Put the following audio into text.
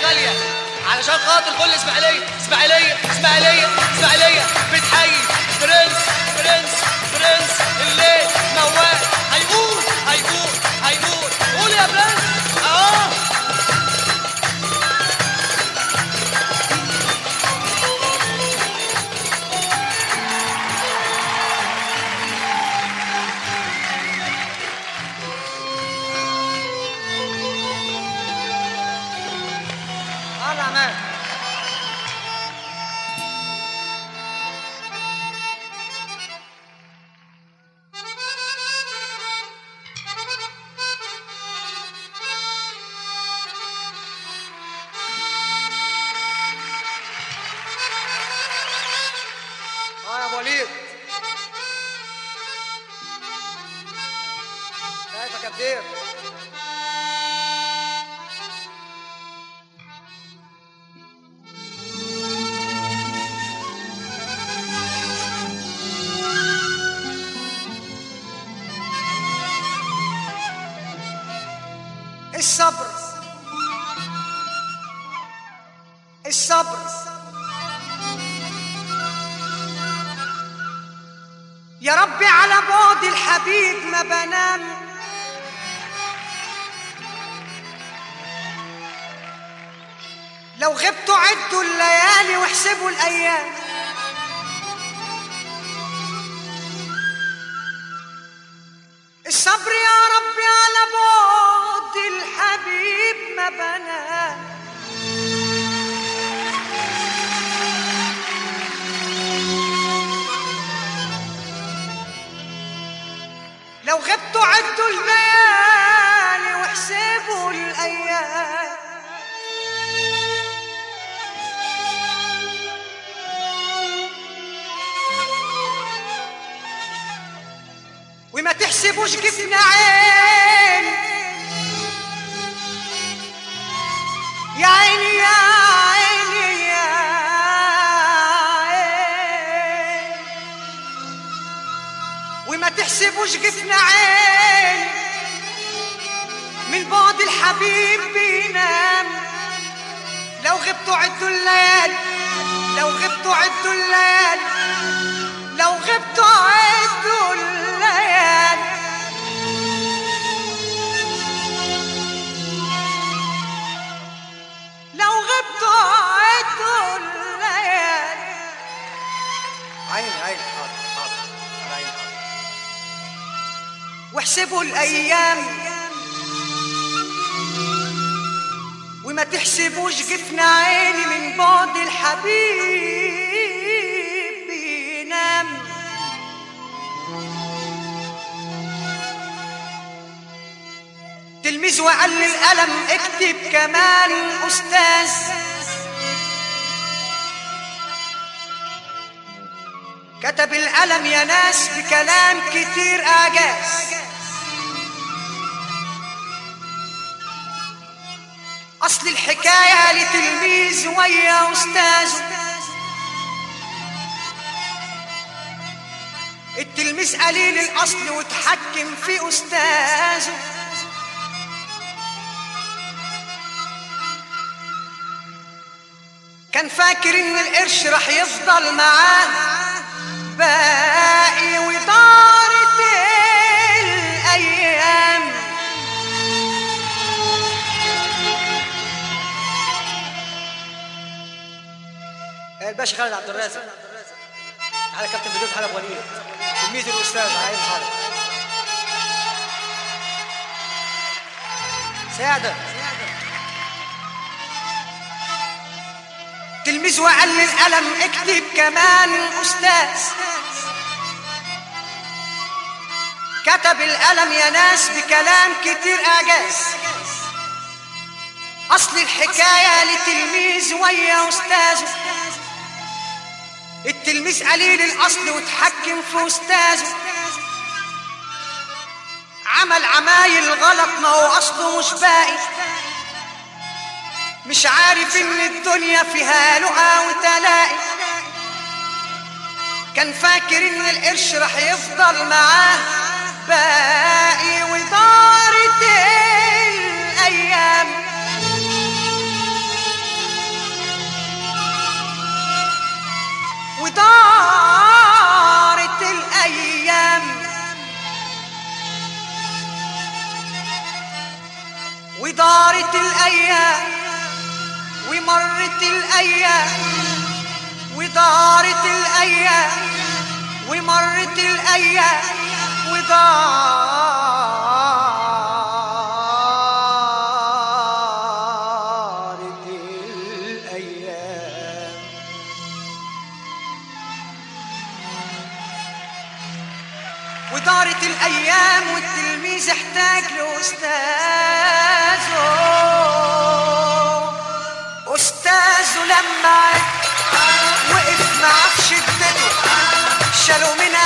غاليه علشان خاطر كل اسماعيليه اسماعيليه اسماعيليه اسماعيليه بتحيي برنس برنس برنس الليل موال هيقول هيقول هيقول قول يا برنس اه الله عماد اه يا ابو وليد كيفك يا كبير الصبر الصبر يا ربي على بعد الحبيب ما بنام لو غبتوا عدوا الليالي واحسبوا الايام الصبر يا ربي على بعد الحبيب ما بنام لو غبتوا عدوا الليالي واحسبوا الايام وما تحسبوش جفن عين يا عيني يا عيني يا عيني وما تحسبوش جفن عين من بعد الحبيب بينام لو غبتوا عدوا الليالي لو غبتوا عدوا الليالي لو غبتوا عدوا الليالي لو غبتوا عدوا الليالي عيني عيني حاضر حاضر على عيني حاضر واحسبوا الايام وما تحسبوش جفن عيني من بعد الحبيب بينام تلميذ وقال القلم اكتب كمان استاذ كتب القلم يا ناس بكلام كتير اعجاز اصل الحكايه لتلميذ ويا استاذ التلميذ قليل الاصل وتحكم في استاذه كان فاكر ان القرش راح يفضل معاه باقي ودارت الايام الباشا خالد عبد الرازق على كابتن بدوت حلب وليد تلميذ الاستاذ على عين حاضر سعده تلميذ وقال للقلم اكتب كمان الاستاذ كتب القلم يا ناس بكلام كتير اعجاز اصل الحكايه لتلميذ ويا استاذه التلميذ قليل الاصل وتحكم في استاذه عمل عمايل غلط ما هو اصله مش باقي مش عارف ان الدنيا فيها لقا وتلاقي كان فاكر ان القرش راح يفضل معاه باقي ودارت الايام ودارت الأيام ودارت الأيام ومرت الأيام ودارت الأيام ومرت الأيام ودارت الأيام ودارت الأيام والتلميذ احتاج لأستاذه أستاذه لما وقف معاه في شدته شالوا من